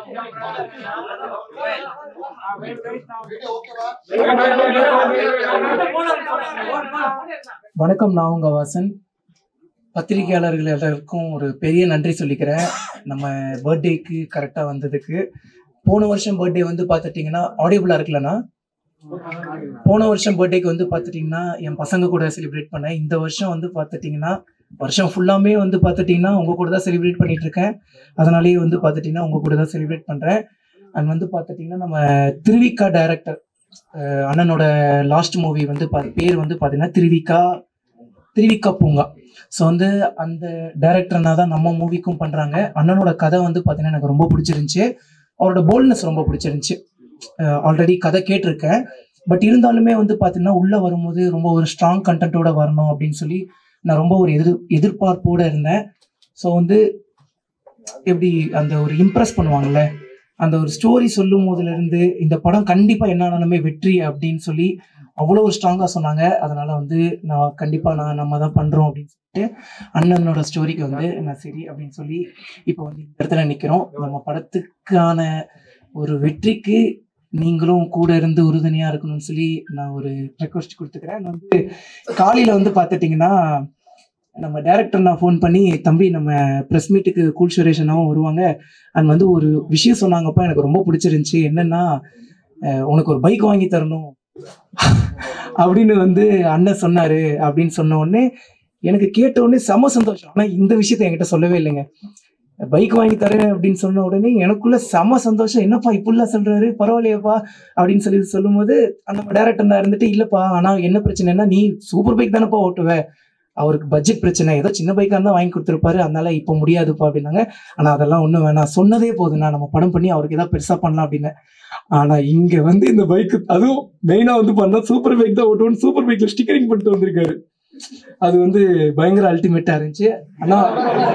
வணக்கம் நான் உங்க வாசன் பத்திரிகையாளர்கள் எல்லாருக்கும் ஒரு பெரிய நன்றி சொல்லிக்கிறேன் நம்ம பர்த்டேக்கு கரெக்டாக வந்ததுக்கு போன வருஷம் பர்த்டே வந்து பார்த்துட்டிங்கன்னா ஆடியபிளாக இருக்கலண்ணா போன வருஷம் பர்த்டேக்கு வந்து பார்த்துட்டிங்கன்னா என் பசங்க கூட செலிப்ரேட் பண்ணேன் இந்த வருஷம் வந்து பார்த்துட்டிங்கன்னா வருஷம் ஃபுல்லாமே வந்து பார்த்துட்டிங்கன்னா உங்கள் கூட தான் செலிப்ரேட் பண்ணிட்டு இருக்கேன் அதனாலேயே வந்து பார்த்துட்டிங்கன்னா உங்கள் கூட தான் செலிப்ரேட் பண்ணுறேன் அண்ட் வந்து பார்த்துட்டிங்கன்னா நம்ம திருவிக்கா டைரக்டர் அண்ணனோட லாஸ்ட் மூவி வந்து பா பேர் வந்து பார்த்தீங்கன்னா திருவிக்கா திருவிக்கா பூங்கா ஸோ வந்து அந்த டைரக்டர்னா தான் நம்ம மூவிக்கும் பண்ணுறாங்க அண்ணனோட கதை வந்து பார்த்தீங்கன்னா எனக்கு ரொம்ப பிடிச்சிருந்துச்சு அவரோட போல்ட்னஸ் ரொம்ப பிடிச்சிருந்துச்சு ஆல்ரெடி கதை கேட்டிருக்கேன் பட் இருந்தாலுமே வந்து பார்த்தீங்கன்னா உள்ளே வரும்போது ரொம்ப ஒரு ஸ்ட்ராங் கண்டென்ட்டோட வரணும் அப்படின்னு சொல்லி நான் ரொம்ப ஒரு எதிர் எதிர்பார்ப்போடு இருந்தேன் ஸோ வந்து எப்படி அந்த ஒரு இம்ப்ரெஸ் பண்ணுவாங்கல்ல அந்த ஒரு ஸ்டோரி சொல்லும் போதுல இருந்து இந்த படம் கண்டிப்பா என்னாலுமே வெற்றி அப்படின்னு சொல்லி அவ்வளோ ஒரு ஸ்ட்ராங்கா சொன்னாங்க அதனால வந்து நான் கண்டிப்பா நான் நம்ம தான் பண்றோம் அப்படின்னு சொல்லிட்டு அண்ணனோட ஸ்டோரிக்கு வந்து நான் சரி அப்படின்னு சொல்லி இப்போ வந்து இந்த இடத்துல நிக்கிறோம் நம்ம படத்துக்கான ஒரு வெற்றிக்கு நீங்களும் கூட இருந்து உறுதுணையா இருக்கணும்னு சொல்லி நான் ஒரு ரெக்வஸ்ட் கொடுத்துக்கிறேன் நான் வந்து காலையில வந்து பார்த்துட்டிங்கன்னா நம்ம டேரக்டர் நான் ஃபோன் பண்ணி தம்பி நம்ம ப்ரெஸ் மீட்டுக்கு கூல் சுரேஷனாவும் வருவாங்க அண்ட் வந்து ஒரு விஷயம் சொன்னாங்கப்பா எனக்கு ரொம்ப பிடிச்சிருந்துச்சி என்னன்னா அஹ், உனக்கு ஒரு பைக் வாங்கி தரணும் அப்படின்னு வந்து அண்ணன் சொன்னாரு அப்படின்னு சொன்ன உடனே எனக்கு கேட்ட உடனே செம சந்தோஷம் ஆனா இந்த விஷயத்த என்கிட்ட சொல்லவே இல்லைங்க பைக் வாங்கி தரேன் அப்படின்னு சொன்ன உடனே எனக்குள்ள செம சந்தோஷம் என்னப்பா இப்படிலாம் சொல்றாரு பரவாயில்லையப்பா அப்படின்னு சொல்லி சொல்லும்போது அந்த டேரக்டர் நான் இருந்துட்டு இல்லப்பா ஆனா என்ன பிரச்சனைனா நீ சூப்பர் பைக் தானப்பா ஓட்டுவ அவருக்கு பட்ஜெட் பிரச்சனை ஏதோ சின்ன பைக்காக இருந்தால் வாங்கி கொடுத்துருப்பாரு அதனால இப்போ முடியாதுப்பா அப்படின்னாங்க ஆனால் அதெல்லாம் ஒன்றும் வேணாம் சொன்னதே போதுண்ணா நம்ம படம் பண்ணி அவருக்கு ஏதாவது பெருசாக பண்ணலாம் அப்படின்னு ஆனால் இங்கே வந்து இந்த பைக்கு அதுவும் மெயினாக வந்து பண்ணா சூப்பர் பைக் தான் ஓட்டுவோம் சூப்பர் பைக்கில் ஸ்டிக்கரிங் பண்ணிட்டு வந்திருக்காரு அது வந்து பயங்கர அல்டிமேட்டாக இருந்துச்சு ஆனால்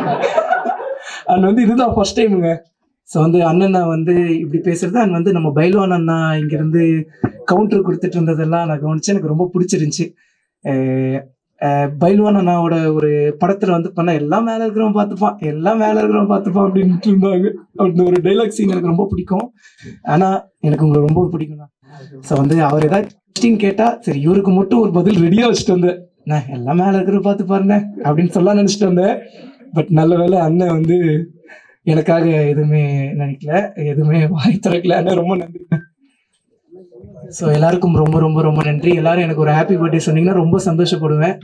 அண்ட் வந்து இதுதான் ஃபர்ஸ்ட் டைமுங்க ஸோ வந்து அண்ணனை வந்து இப்படி பேசுறது அண்ட் வந்து நம்ம பைல்வான் அண்ணா இங்கிருந்து கவுண்டர் கொடுத்துட்டு இருந்ததெல்லாம் நான் கவனிச்சு எனக்கு ரொம்ப பிடிச்சிருந்துச்சு அஹ் அஹ் பைல்வான் அண்ணாவோட ஒரு படத்துல வந்து பண்ண எல்லாம் மேல இருக்கிறவன் பார்த்துப்பான் எல்லாம் மேல இருக்கிறவன் பார்த்துப்பான் அப்படின்ட்டு இருந்தாங்க அந்த ஒரு டைலாக் சீன் எனக்கு ரொம்ப பிடிக்கும் ஆனா எனக்கு உங்களை ரொம்ப பிடிக்கும் ஸோ வந்து அவர் ஏதாவது கொஸ்டின் கேட்டா சரி இவருக்கு மட்டும் ஒரு பதில் ரெடியா வச்சுட்டு வந்தேன் நான் எல்லாம் மேல இருக்கிற பார்த்து பாருங்க அப்படின்னு சொல்ல நினைச்சிட்டு வந்தேன் பட் நல்ல வேளை அண்ணன் வந்து எனக்காக எதுவுமே நினைக்கல எதுவுமே வாய் திறக்கல அண்ணன் ரொம்ப நன்றி ஸோ எல்லாருக்கும் ரொம்ப ரொம்ப ரொம்ப நன்றி எல்லாரும் எனக்கு ஒரு ஹாப்பி பர்த்டே சொன்னீங்கன்னா ரொம்ப சந்தோஷப்படுவேன்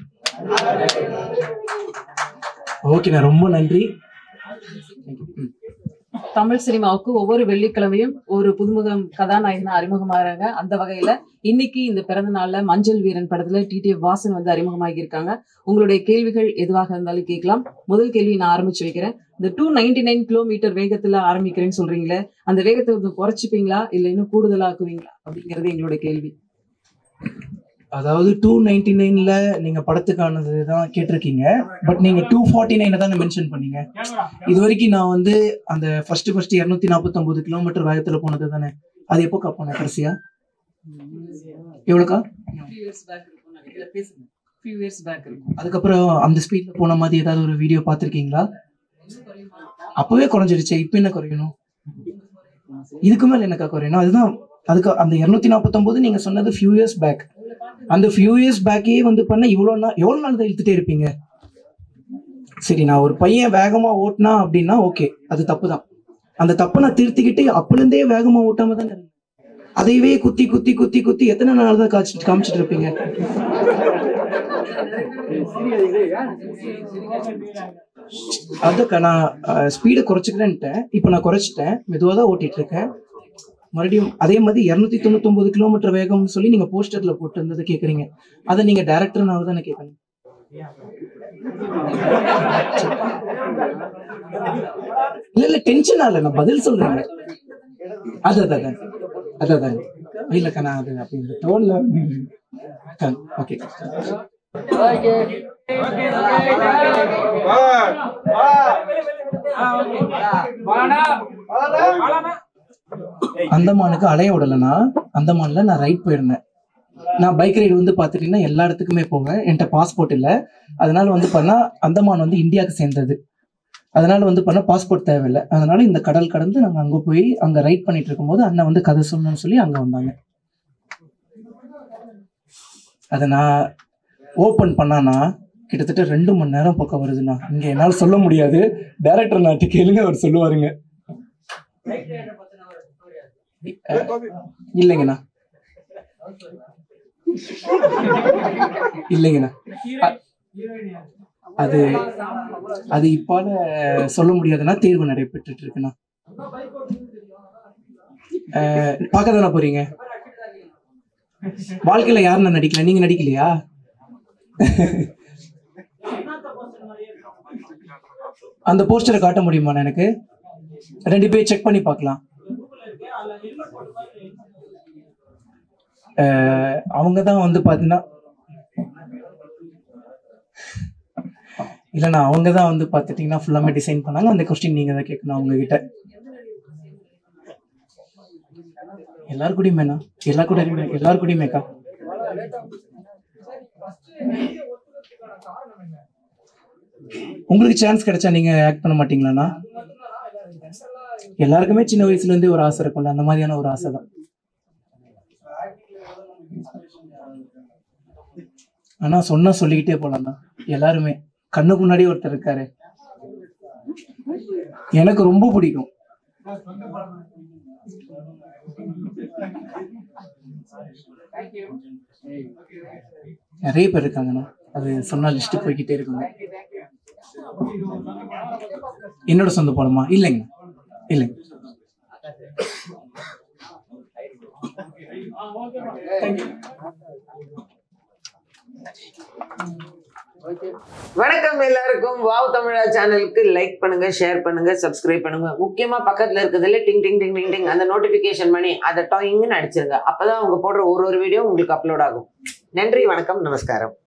ஓகேண்ணா ரொம்ப நன்றி ம். தமிழ் சினிமாவுக்கு ஒவ்வொரு வெள்ளிக்கிழமையும் ஒரு புதுமுகம் கதாநாயகனா அறிமுகமாகறாங்க அந்த வகையில இன்னைக்கு இந்த பிறந்த நாள்ல மஞ்சள் வீரன் படத்துல டிடிஎஃப் வாசன் வந்து அறிமுகமாகி இருக்காங்க உங்களுடைய கேள்விகள் எதுவாக இருந்தாலும் கேட்கலாம் முதல் கேள்வி நான் ஆரம்பிச்சு வைக்கிறேன் இந்த டூ நைன்டி நைன் கிலோமீட்டர் வேகத்துல ஆரம்பிக்கிறேன்னு சொல்றீங்களே அந்த வேகத்தை வந்து குறைச்சிப்பீங்களா இல்ல இன்னும் கூடுதலாக்குவீங்களா அப்படிங்கிறது எங்களுடைய கேள்வி அதாவது டூ நைன்டி நைன்ல நீங்க படத்துக்கானது தான் கேட்டிருக்கீங்க பட் நீங்க டூ ஃபார்ட்டி நைனை தான் மென்ஷன் பண்ணீங்க இது வரைக்கும் நான் வந்து அந்த ஃபர்ஸ்ட் ஃபர்ஸ்ட் இரநூத்தி நாற்பத்தொன்பது கிலோமீட்டர் வேகத்துல போனது தானே அது எப்போக்கா போனேன் கடைசியா எவ்வளோக்கா அதுக்கப்புறம் அந்த ஸ்பீட்ல போன மாதிரி ஏதாவது ஒரு வீடியோ பார்த்துருக்கீங்களா அப்பவே குறைஞ்சிடுச்சு இப்போ என்ன குறையணும் இதுக்கு மேல என்னக்கா குறையணும் அதுதான் அதுக்கு அந்த இரநூத்தி நாற்பத்தொன்பது நீங்க சொன்னது ஃபியூ இயர்ஸ் பேக் அந்த ஃபியூ இயர்ஸ் பேக்கே வந்து பண்ண இவ்வளோ நாள் எவ்வளோ நாள் தான் இழுத்துட்டே இருப்பீங்க சரி நான் ஒரு பையன் வேகமா ஓட்டினா அப்படின்னா ஓகே அது தப்பு தான் அந்த தப்பை நான் திருத்திக்கிட்டு அப்பலேருந்தே வேகமா ஓட்டாம தான் இருந்தேன் அதையவே குத்தி குத்தி குத்தி குத்தி எத்தனை நாள் தான் காய்ச்சி காமிச்சிட்டு இருப்பீங்க அதுக்கா நான் ஸ்பீடை குறைச்சிக்கிறேன்ட்டேன் இப்போ நான் குறைச்சிட்டேன் மெதுவாக தான் ஓட்டிட்டு இருக்கேன் மறுபடியும் அதே மாதிரி இரநூத்தி தொண்ணூத்தொன்பது கிலோமீட்டர் வேகம்னு சொல்லி நீங்க போஸ்டர்ல போட்டு இருந்ததை கேக்குறீங்க அதை நீங்க டேரக்டர் நான் தானே கேட்கணும் இல்ல இல்ல டென்ஷன் ஆகல நான் பதில் சொல்றேன் அது அதான் அது அதான் இல்லக்கா நான் அது அப்படி இந்த டோன்ல ஓகே அந்தமானுக்கு அலைய விடலைன்னா அந்தமான்ல நான் ரைட் போயிருந்தேன் நான் பைக் ரைடு வந்து பார்த்துட்டீங்கன்னா எல்லா இடத்துக்குமே போவேன் என்கிட்ட பாஸ்போர்ட் இல்லை அதனால வந்து பண்ணா அந்தமான் வந்து இந்தியாவுக்கு சேர்ந்தது அதனால வந்து பண்ண பாஸ்போர்ட் தேவையில்லை அதனால இந்த கடல் கடந்து நாங்கள் அங்கே போய் அங்கே ரைட் பண்ணிட்டு இருக்கும்போது அண்ணன் வந்து கதை சொல்லணும்னு சொல்லி அங்கே வந்தாங்க அதை நான் ஓப்பன் பண்ணானா கிட்டத்தட்ட ரெண்டு மணி நேரம் பக்கம் வருதுண்ணா இங்க என்னால சொல்ல முடியாது டேரக்டர் நாட்டு கேளுங்க அவர் சொல்லுவாருங்க அஹ், இல்லைங்கண்ணா இல்லைங்கண்ணா அ- அது அது இப்பால சொல்ல முடியாதுன்னா தேர்வு நடைபெற்றுட்டு இருக்குண்ணா அஹ், பார்க்க தானே போறீங்க வாழ்க்கையில யாருண்ணா நடிக்கல நீங்க நடிக்கலையா அந்த போஸ்டரை காட்ட முடியுமா எனக்கு ரெண்டு பேர் செக் பண்ணி பார்க்கலாம் அஹ், அவங்க தான் வந்து பார்த்தீங்கன்னா இல்லைண்ணா அவங்க தான் வந்து பார்த்துட்டிங்கன்னா ஃபுல்லாமே டிசைன் பண்ணாங்க அந்த கொஸ்டின் நீங்கள் தான் கேட்கணும் அவங்க கிட்ட எல்லாரு கூடயுமேண்ணா எல்லா கூட எல்லாரு கூடயுமேக்கா உங்களுக்கு சான்ஸ் கிடைச்சா நீங்க ஆக்ட் பண்ண மாட்டீங்களாண்ணா எல்லாருக்குமே சின்ன வயசுல இருந்தே ஒரு ஆசை இருக்கும்ல அந்த மாதிரியான ஒரு ஆசை தான் ஆனா சொன்னா சொல்லிக்கிட்டே போலாம்ண்ணா எல்லாருமே கண்ணுக்கு முன்னாடி ஒருத்தர் இருக்காரு எனக்கு ரொம்ப பிடிக்கும் நிறைய பேர் இருக்காங்கண்ணா அது சொன்னா லிஸ்ட் போய்கிட்டே இருக்குங்க என்னோட சொந்த படமா இல்லைங்க இல்லைங்க வணக்கம் எல்லாருக்கும் வாவ் தமிழா சேனலுக்கு லைக் பண்ணுங்க ஷேர் பண்ணுங்க சப்ஸ்கிரைப் பண்ணுங்க முக்கியமா பக்கத்துல இருக்கிறதுல டிங் டிங் டிங் டிங் டிங் அந்த நோட்டிபிகேஷன் பண்ணி அதை டாயிங்னு அடிச்சிருங்க அப்பதான் அவங்க போடுற ஒரு ஒரு வீடியோ உங்களுக்கு அப்லோட் ஆகும் நன்றி வணக்கம் நமஸ்காரம்